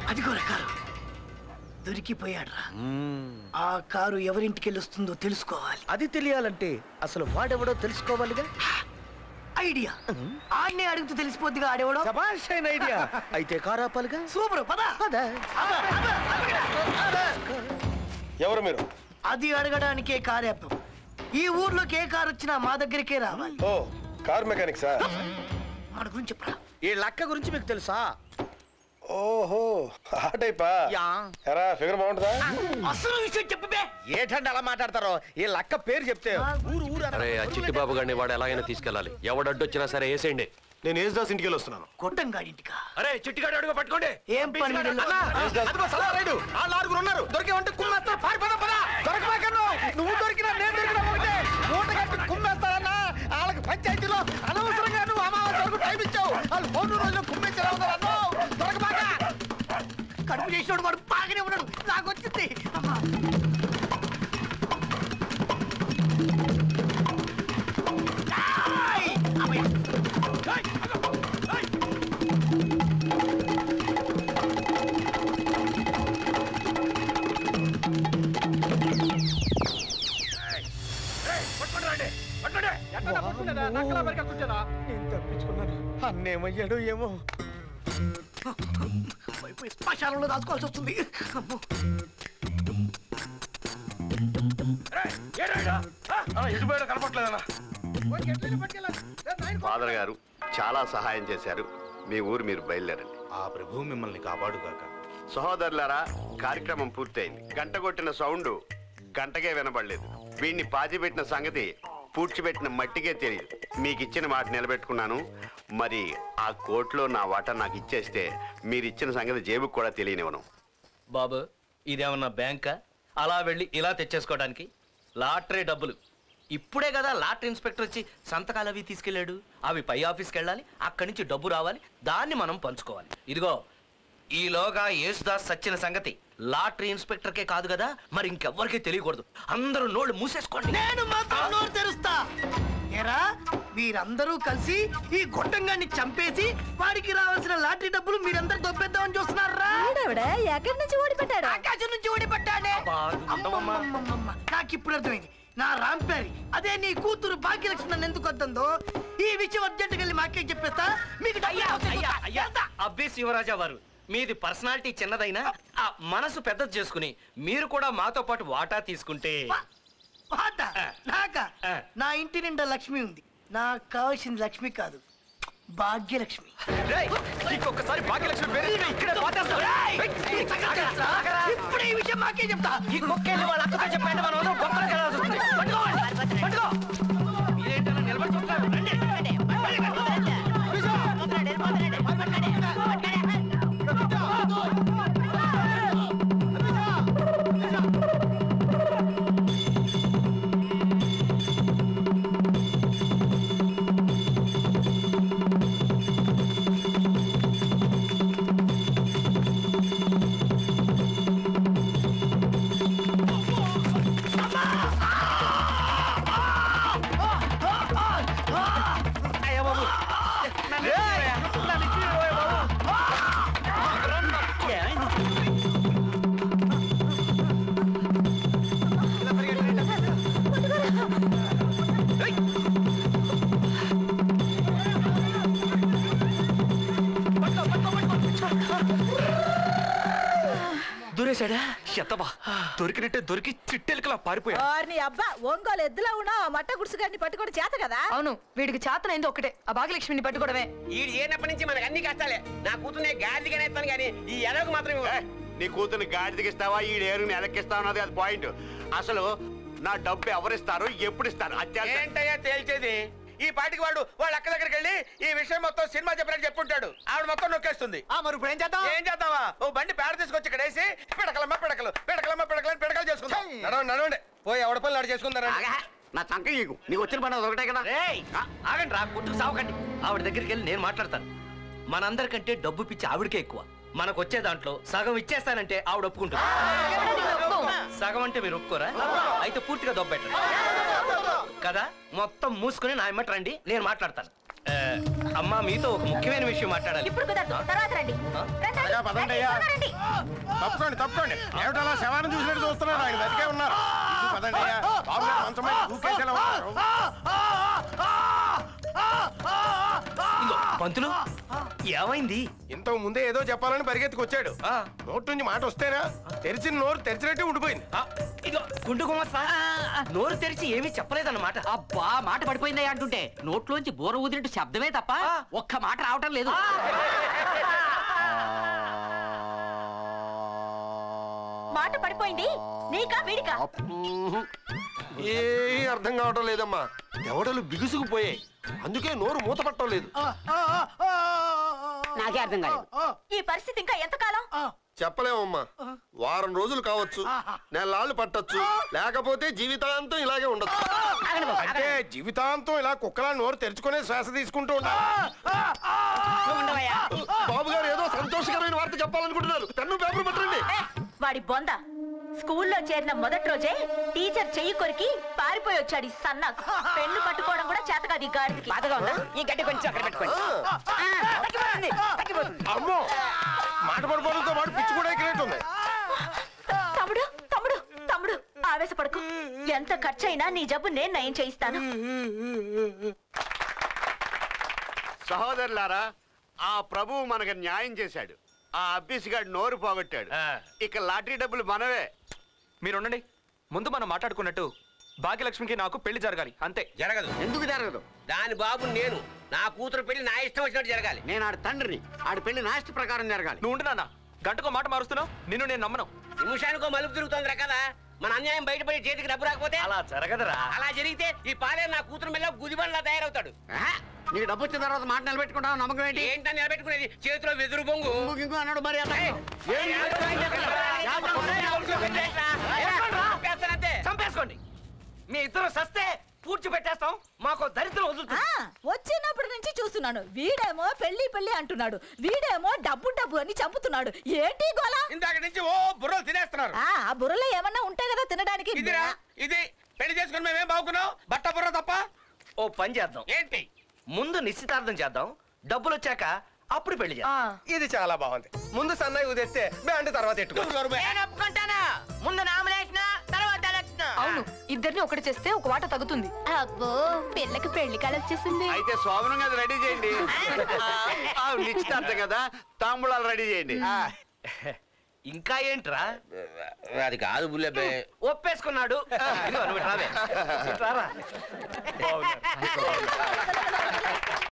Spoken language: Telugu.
అదిగోరా కారు దొరికిపోయాడ్రా ఆ కారు ఎవరింటికి వెళ్ళొస్తుందో తెలుసుకోవాలి అది తెలియాలంటే అసలు వాడెవడో తెలుసుకోవాలిగా ఐడియా ఆడనే అడుగుతూ తెలిసిపోద్దిగా ఆడేవాడు శబాష్ అయిన ఐడియా అయితే కారాపాలిగా సూపర్ పదా అదా ఎవరు మీరు అది అడగడానికే కారేపం ఈ ఊర్లోకి ఏ కారు వచ్చినా మా దగ్గరికే రావాలి ఓ కార్ మెకానిక్ సార్ మన గురించి చెప్పరా ఈ లక్క గురించి మీకు తెలుసా ఓహో ఆ టైపా యా ఎరా ఫిగర్ బాగుంటుందా అసలు విషయం చెప్పే ఏటండి అలా మాట్లాడతారో ఈ లక్క పేరు చెప్తే ఊరు ఊరు అనగా అరే ఆ చిట్టి బాబు గారిని వాడు ఎలాగైనా తీసుకెళ్ళాలి ఎవడడ్డొచ్చినా సరే వేసేయండి నేను ఏజ్దాస్ ఇంటికి వెళ్ళి వస్తున్నాను కొట్టం గాడింటికా అరే చిట్టిగాడు అడుగు పట్టుకోండి ఏం పని మీద అన్నా, అదిగో సలా రైడు. ఆ నాలుగురు ఉన్నారు దొరికేవంటే కుమ్మేస్తారు పారిపోదా పదా దొరకమాకను నువ్వు దొరికినా నేను దొరికినా ఒకటే మూట కట్టి కుమ్మేస్తారన్నా వాళ్ళకి పంచాయతీలో అనవసరంగా నువ్వు అమావాస్య వరకు టైం ఇచ్చావు వాళ్ళు మూడు రోజులు కుమ్మేచ్చారు దొరకమాక కడుపు చేసినోడు వాడు బాగానే ఉన్నాడు నాకు వచ్చింది అమ్మా. ఆయ్! అమ్మయ్య. నేను తప్పించుకున్నాను అన్నేమయ్యాడు ఏమో పోయి శ్మశానంలో దాచుకోవాల్సి వస్తుంది అమ్మో. కనపట్లేదన్నా ఫాదర్ గారు చాలా సహాయం చేశారు మీ ఊరు మీరు బయలుదేరండి ఆ ప్రభు మిమ్మల్ని కాపాడుగాక సహోదరులారా కార్యక్రమం పూర్తయింది గంట కొట్టిన సౌండ్ గంటకే వినబడలేదు వీడిని పాతిపెట్టిన సంగతి పూడ్చిపెట్టిన మట్టికే తెలియదు మీకు ఇచ్చిన మాట నిలబెట్టుకున్నాను మరి ఆ కోర్టులో నా వాటా నాకు ఇచ్చేస్తే మీరు ఇచ్చిన సంగతి జేబుకు కూడా తెలియనివ్వను బాబు ఇదేమన్నా బ్యాంకా అలా వెళ్ళి ఇలా తెచ్చేసుకోవడానికి లాటరీ డబ్బులు ఇప్పుడే కదా లాటరీ ఇన్స్పెక్టర్ వచ్చి సంతకాలు అవి తీసుకెళ్ళాడు అవి పై ఆఫీస్కి వెళ్ళాలి అక్కడి నుంచి డబ్బు రావాలి దాన్ని మనం పంచుకోవాలి ఇదిగో ఈలోగా యేసుదాస్ సచ్చిన సంగతి లాటరీ ఇన్స్పెక్టర్కే కాదు కదా మరి ఇంకెవ్వరికీ తెలియకూడదు అందరూ నోళ్ళు మూసేసుకోండి నేను మాత్రం నోరు తెరుస్తా ఎరా మీరందరూ కలిసి ఈ గొట్టంగాన్ని చంపేసి వాడికి రావాల్సిన లాటరీ డబ్బులు మీరందరూ దొబ్బేద్దామని చూస్తున్నారా ఆవిడ ఎక్కడి నుంచి ఓడిపెట్టాడు ఆకాశం నుంచి ఓడిపడ్డానే అబ్బా, ఉండవమ్మా. అమ్మమ్మమ్మమ్మ. నాకు ఇప్పుడు అర్థమైంది నా రాంపేరి అదే నీ కూతురు భాగ్యలక్ష్మి నన్ను ఎందుకు వద్దందో ఈ విషయం అర్జెంట్ వెళ్ళి మాకే చెప్పేస్తా మీకు డబ్బులు అయ్యా అవసరం అయ్యా ఉందా? అయ్యా ఎంత? అబ్బే శివరాజా వారు మీది పర్సనాలిటీ చిన్నదైనా ఆ మనసు పెద్దది చేసుకుని మీరు కూడా మాతో పాటు వాటా తీసుకుంటే వా- వాట నాక ఆ. నా ఇంటి నిండా లక్ష్మి ఉంది నాకు కావాల్సింది లక్ష్మి కాదు భాగ్యలక్ష్మి రేయ్, ఇంకొకసారి భాగ్యలక్ష్మి పేరు చెప్పి ఇక్కడే పాటేస్తాం. రేయ్! ఏయ్, ఆగరా, ఆగరా. ఇప్పుడు ఈ విషయం మాకే చెప్తా ఈ కుక్కెళ్ళి వాళ్ళ అక్కతో చెప్పండి మనం అందరం గొప్పలు కలాల్సి వస్తుంది. పట్టుకో, పట్టుకో. మీరేంటలా నిలబడి చూస్తున్నారు? రండి. అయ్యా బాబు. నన్ను ఇచ్చిపోయా. నన్ను ఇచ్చిపోయా బాబు. ఏమైంది? దూరేశాడా ఎత్తబా దొరికినట్టే దొరికి చిట్టెలకలా పారిపోయా వారిని అబ్బా ఒంగోలు ఎద్దులా ఉన్నావు ఆ మట్ట గుడిసెగాడిని పట్టుకోవడం చేత కదా అవును వీడికి చేతనైంది ఒకటే ఆ భాగ్యలక్ష్మిని పట్టుకోవడమే ఈ ఏనప్పటి నుంచి మనకు అన్ని కష్టాలే నా కూతుర్నే గాడిదిగానే ఎత్తాను కానీ ఈ ఎదకు మాత్రం ఇవ్వను. ఏ, నీ కూతుర్ని గాడిదకి ఇస్తావా ఈ ఏరుని ఎలక్కిస్తావా అన్నది అది పాయింట్ అసలు నా డబ్బు ఎవరిస్తారు ఎప్పుడు ఇస్తారు అత్యంత ఏంటయ్యా తేల్చేది ఈ పాటికి వాడు వాళ్ళ అక్క దగ్గరికి వెళ్ళి ఈ విషయం మొత్తం సినిమా చెప్పినట్టు చెప్పుంటాడు ఆవిడ మొత్తం నొక్కేస్తుంది ఆ మరి ఇప్పుడు ఏం చేద్దాం ఏం చేద్దామా ఓ బండి పేడ తీసుకొచ్చి ఇక్కడ వేసి పిడకలమ్మ పిడకలు పిడకలమ్మ పిడకలు పిడకలు చేసుకుందాం నడవండి నడవండి పోయి ఎవడ పనులు ఆడు చేసుకుందారా ఆగా, నా చంక నీకు నీకు వచ్చిన పని అది ఒకటే కదా రేయ్ ఆగండి రా కొట్టుకు సావకండి ఆవిడ దగ్గరికి వెళ్ళి నేను మాట్లాడతాను మనందరికంటే డబ్బు పిచ్చి ఆవిడకే ఎక్కువ మనకు వచ్చే దాంట్లో సగం ఇచ్చేస్తానంటే ఆవిడ ఒప్పుకుంటుంది సగం అంటే మీరు ఒప్పుకోరా అయితే పూర్తిగా దొబ్బెట్టండి కదా మొత్తం మూసుకుని నా ఎమ్మట రండి నేను మాట్లాడతాను ఆ, అమ్మా మీతో ఒక ముఖ్యమైన విషయం మాట్లాడాలి ఇప్పుడు కుదరదు తర్వాత రండి రండి, అయ్యా, పదండి అయ్యా. రండి, రండి. తప్పుకోండి తప్పుకోండి ఏమిటి అలా శవాన్ని చూసినట్టు చూస్తున్నారు ఆయన బతికే ఉన్నారు ఇటు పదండి అయ్యా బాబు గారు మంచం మీద దూకేసేలా ఉన్నారు ఇదిగో, పంతులు ఏమైంది ఇంతకు ముందే ఏదో చెప్పాలని పరిగెత్తుకు వచ్చాడు ఆ, నోటి నుంచి మాట వస్తేనా తెరిచిన నోరు తెరిచినట్టే ఉండిపోయింది ఆ, ఇదిగో గుండు గుమస్తా నోరు తెరిచి ఏమీ చెప్పలేదన్నమాట అబ్బా మాట పడిపోయిందా అంటుంటే నోట్లోంచి బోర ఊదినట్టు శబ్దమే తప్ప ఒక్క మాట రావటం లేదు మాట పడిపోయింది నీకా వీడికా ఏ అర్థం కావటం లేదమ్మా ఎవడలు బిగుసుకుపోయాయి అందుకే నోరు మూత పట్టడం లేదు నాకే అర్థం కాలేదు ఈ పరిస్థితి ఇంకా ఎంతకాలం చెప్పలేమమ్మా వారం రోజులు కావచ్చు నెలలు పట్టొచ్చు లేకపోతే జీవితాంతం ఇలాగే ఉండొచ్చు ఆగండి బాబు, అంటే జీవితాంతం ఇలా కుక్కలా నోరు తెరుచుకునే శ్వాస తీసుకుంటూ ఉండాలి ఉండవయ్యా. బాబు గారు ఏదో సంతోషకరమైన వార్త చెప్పాలనుకుంటున్నారు పెన్ను పేపర్ పట్టండి ఏ, వాడి బొంద స్కూల్లో చేరిన మొదటి రోజే టీచర్ చెయ్యి కొరికి పారిపోయి వచ్చాడు ఈ సన్నాస్ పెన్ను పట్టుకోవడం కూడా చేత కాదు ఈ గాడికి బాధగా ఉందా ఈ గడ్డి కొంచెం అక్కడ పెట్టుకోండి ఆ, తగ్గిపోతుంది తగ్గిపోతుంది అమ్మో మాట పడిపోవడంతో పాటు పిచ్చి కూడా ఎక్కినట్టుంది తమ్ముడు తమ్ముడు తమ్ముడు ఆవేశపడకు ఎంత ఖర్చయినా నీ జబ్బు నేను నయం చేయిస్తాను సహోదరులారా ఆ ప్రభువు మనకు న్యాయం చేశాడు ఆ అబ్బిసిగాడు నోరు పోగొట్టాడు ఆ. ఇక లాటరీ డబ్బులు మనవే మీరు ఉండండి ముందు మనం మాట్లాడుకున్నట్టు భాగ్యలక్ష్మికి నాకు పెళ్లి జరగాలి అంతే జరగదు ఎందుకు జరగదు దాని బాబు నేను నా కూతురు పెళ్లి నా ఇష్టం వచ్చినట్టు జరగాలి నేను ఆడి తండ్రిని ఆడి పెళ్లి నా ఇష్ట ప్రకారం జరగాలి నువ్వు ఉండు నాన్న గంటకో మాట మారుస్తున్నావు నిన్ను నేను నమ్మను నిమిషానికో మలుపు తిరుగుతోందిరా కదా మన అన్యాయం బయటపడి చేతికి డబ్బు రాకపోతే అలా జరగదురా అలా జరిగితే ఈ పాలే నా కూతురు మెల్ల గుదిబండ్లా తయారవుతాడు ఆహా, నీకు డబ్బు వచ్చిన తర్వాత మాట నిలబెట్టుకుంటావు నమ్మకం ఏంటి ఏంటని నిలబెట్టుకునేది చేతిలో వెదురు బొంగు ఇంకో ఇంకో అన్నాడు మరి అలా. చంపేస్తానంతే. చంపేసుకోండి మీ ఇద్దరు సస్తే పూడ్చి పెట్టేస్తాం మాకు దరిద్రం ఆ, వదులుతుంది వచ్చినప్పటి నుంచి చూస్తున్నాను వీడేమో పెళ్లి పెళ్లి అంటున్నాడు వీడేమో డబ్బు డబ్బు అని చంపుతున్నాడు ఏంటి గోలా ఇందాక నుంచి ఓ బుర్రలు తినేస్తున్నారు ఆ ఆ బుర్రలో ఏమన్నా ఉంటాయి కదా తినడానికి ఇదిరా ఇది పెళ్లి చేసుకుని మేమేం బాగుకున్నాం బట్ట బుర్ర తప్ప ఓ పని చేద్దాం ఏంటి ముందు నిశ్చితార్థం చేద్దాం డబ్బులు వచ్చాక అప్పుడు పెళ్లి చేద్దాం ఇది చాలా బాగుంది ముందు సన్నాయి ఉదెత్తే బ్యాండ్ తర్వాత ఎట్టుకో నేను ఒప్పుకుంటాను ముందు నామినేషన్ తర్వాత ఎలక్షన్ అవును ఇద్దరిని ఒకటి చేస్తే ఒక వాట తగ్గుతుంది అబ్బో పిల్లకి పెళ్లి కాలం వచ్చేసింది అయితే శోభనం కదా రెడీ చేయండి ఆ, నిశ్చితార్థం కదా తాంబూలాలు రెడీ చేయండి ఇంకా ఏంట్రా అది కాదు బుల్లెబ్బే ఒప్పేసుకున్నాడు ఇదిగో నువ్వు ఇటు రావే. ఇటు రారా.